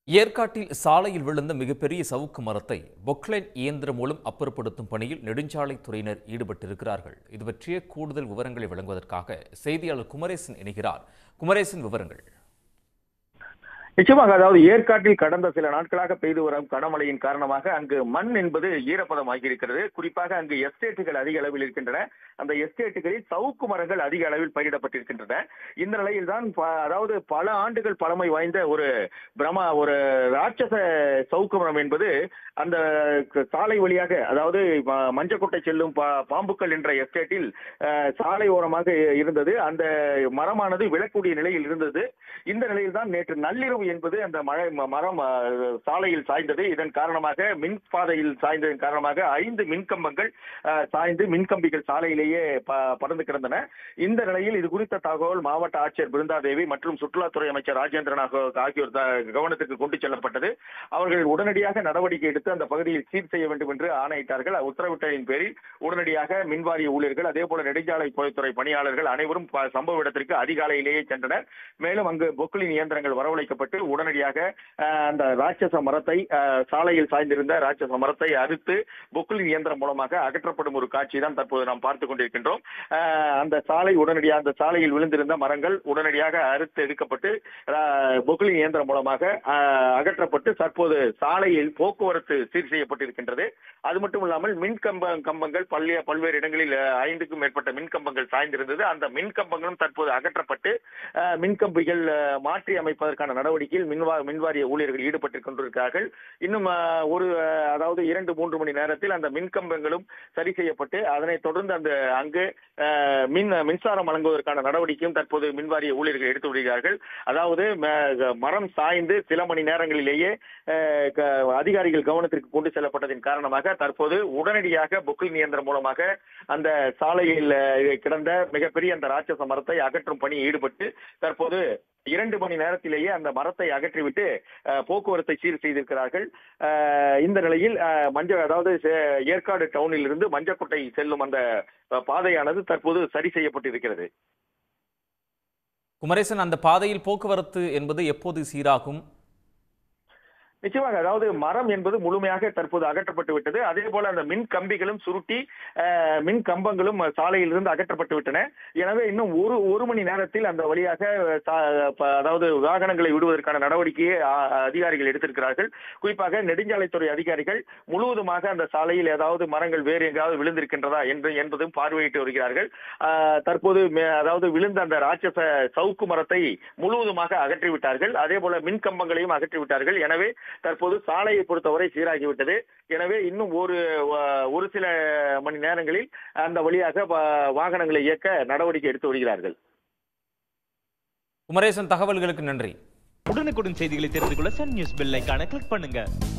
ஏற்காட்டில் சாலையில் விழுந்த மிகப்பெரிய சவுக்கு மரத்தை பொக்லைன் இயந்திரம் மூலம் அப்புறப்படுத்தும் பணியில் நெடுஞ்சாலைத்துறையினர் ஈடுபட்டிருக்கிறார்கள் இது பற்றிய கூடுதல் விவரங்களை வழங்குவதற்காக செய்தியாளர் குமரேசன் இணைகிறார் குமரேசன் விவரங்கள் நிச்சயமாக அதாவது ஏற்காட்டில் கடந்த சில நாட்களாக பெய்து வரும் கனமழையின் காரணமாக அங்கு மண் என்பது ஈரப்பதமாகி இருக்கிறது குறிப்பாக அங்கு எஸ்டேட்டுகள் அதிக அளவில் இருக்கின்றன அந்த எஸ்டேட்டுகளில் சவுக்கு மரங்கள் அதிக அளவில் பயிரிடப்பட்டிருக்கின்றன இந்த நிலையில் தான் அதாவது பல ஆண்டுகள் பழமை வாய்ந்த ஒரு பிரமா ஒரு ராட்சச சவுக்கு மரம் என்பது அந்த சாலை வழியாக அதாவது ம- மஞ்சக்கொட்டை செல்லும் பா- பாம்புக்கள் என்ற எஸ்டேட்டில் அஹ், சாலை ஓரமாக இருந்தது அந்த மரமானது விழக்கூடிய நிலையில் இருந்தது இந்த நிலையில் தான் நேற்று நள்ளிரவு என்பது அந்த மழை ம- மரம் அஹ், சாலையில் சாய்ந்தது இதன் காரணமாக மின் பாதையில் சாய்ந்ததன் காரணமாக ஐந்து மின்கம்பங்கள் அஹ், சாய்ந்து மின்கம்பிகள் சாலையிலேயே ப- பறந்து கிடந்தன இந்த நிலையில் இது குறித்த தகவல் மாவட்ட ஆட்சியர் பிருந்தாதேவி மற்றும் சுற்றுலாத்துறை அமைச்சர் ராஜேந்திரன் ஆகியோர் ஆகியோர் த- கவனத்துக்கு கொண்டு செல்லப்பட்டது அவர்கள் உடனடியாக நடவடிக்கை எடுத்து அந்த பகுதியில் சீர் செய்ய வேண்டும் என்று ஆணையிட்டார்கள் உத்தரவிட்டதின் பேரில் உடனடியாக மின்வாரிய ஊழியர்கள் அதே போல நெடுஞ்சாலை துறை பணியாளர்கள் அனைவரும் ப- சம்பவ இடத்திற்கு அதிகாலையிலேயே சென்றனர் மேலும் அங்கு பொக்லின் இயந்திரங்கள் வரவழைக்கப்பட்டு உடனடியாக அஹ், அந்த ராட்சச மரத்தை அஹ், சாலையில் சாய்ந்திருந்த ராட்சச மரத்தை அறுத்து பொக்லின் இயந்திரம் மூலமாக அகற்றப்படும் ஒரு காட்சி தான் தற்போது நாம் பார்த்துக் கொண்டிருக்கின்றோம் அஹ், அந்த சாலை உடனடியாக அந்த சாலையில் விழுந்திருந்த மரங்கள் உடனடியாக அறுத்து எடுக்கப்பட்டு அஹ், பொக்லின் இயந்திரம் மூலமாக அஹ், அகற்றப்பட்டு தற்போது சாலையில் போக்குவரத்து சீர் செய்யப்பட்டிருக்கின்றது அது மட்டும் இல்லாமல் மின் கம்ப கம்பங்கள் பல்லிய பல்வேறு இடங்களில் அஹ், ஐந்துக்கும் மேற்பட்ட மின் கம்பங்கள் சாய்ந்திருந்தது அந்த மின் கம்பங்களும் தற்போது அகற்றப்பட்டு அஹ், மின் கம்பிகள் அஹ், மாற்றி அமைப்பதற்கான நடவடிக்கையில் மின்வா மின்வாரிய ஊழியர்கள் ஈடுபட்டுக் கொண்டிருக்கிறார்கள் இன்னும் அஹ், ஒரு அஹ், அதாவது இரண்டு மூன்று மணி நேரத்தில் அந்த மின் கம்பங்களும் சரி செய்யப்பட்டு அதனைத் தொடர்ந்து அந்த அங்கு அஹ், மின் மின்சாரம் வழங்குவதற்கான நடவடிக்கையும் தற்போது மின்வாரிய ஊழியர்கள் எடுத்து வருகிறார்கள் அதாவது ம- மரம் சாய்ந்து சில மணி நேரங்களிலேயே அஹ், க- அதிகாரிகள் கவனத்திற்கு கொண்டு செல்லப்பட்டதின் காரணமாக தற்போது உடனடியாக பொக்கில் இயந்திரம் மூலமாக அந்த சாலையில் அஹ், கிடந்த மிகப்பெரிய அந்த ராட்சச மரத்தை அகற்றும் பணி ஈடுபட்டு தற்போது இரண்டு மணி நேரத்திலேயே அந்த மரத்தை அகற்றிவிட்டு அஹ், போக்குவரத்தை சீர் செய்திருக்கிறார்கள் அஹ், இந்த நிலையில் அஹ், மஞ்ச அதாவது சே- ஏற்காடு டவுனில் இருந்து மஞ்சக்கோட்டை செல்லும் அந்த அஹ், பாதையானது தற்போது சரி செய்யப்பட்டிருக்கிறது குமரேசன் அந்த பாதையில் போக்குவரத்து என்பது எப்போது சீராகும் நிச்சயமாக அதாவது மரம் என்பது முழுமையாக தற்போது அகற்றப்பட்டு விட்டது அதே போல அந்த மின் கம்பிகளும் சுருட்டி அஹ், மின் கம்பங்களும் சாலையில் இருந்து அகற்றப்பட்டு விட்டன எனவே இன்னும் ஒரு ஒரு மணி நேரத்தில் அந்த வழியாக சா- ப- அதாவது வாகனங்களை விடுவதற்கான நடவடிக்கையை அ- அதிகாரிகள் எடுத்திருக்கிறார்கள் குறிப்பாக நெடுஞ்சாலைத்துறை அதிகாரிகள் முழுவதுமாக அந்த சாலையில் ஏதாவது மரங்கள் வேறு எங்காவது விழுந்திருக்கின்றதா என்று என்பதும் பார்வையிட்டு வருகிறார்கள் அஹ், தற்போது மே- அதாவது விழுந்த அந்த ராட்சச சவுக்கு மரத்தை முழுவதுமாக அகற்றிவிட்டார்கள் அதே போல மின் கம்பங்களையும் அகற்றிவிட்டார்கள் எனவே தற்போது சாலையை பொறுத்தவரை சீராகிவிட்டது எனவே இன்னும் ஒரு வ- ஒரு சில மணி நேரங்களில் அந்த வழியாக வா- வாகனங்களை இயக்க நடவடிக்கை எடுத்து வருகிறார்கள் குமரேசன் தகவல்களுக்கு நன்றி உடனுக்குடன் செய்திகளை தெரிந்து கொள்ள சன் நியூஸ் பெல் ஐகானை கிளிக் பண்ணுங்க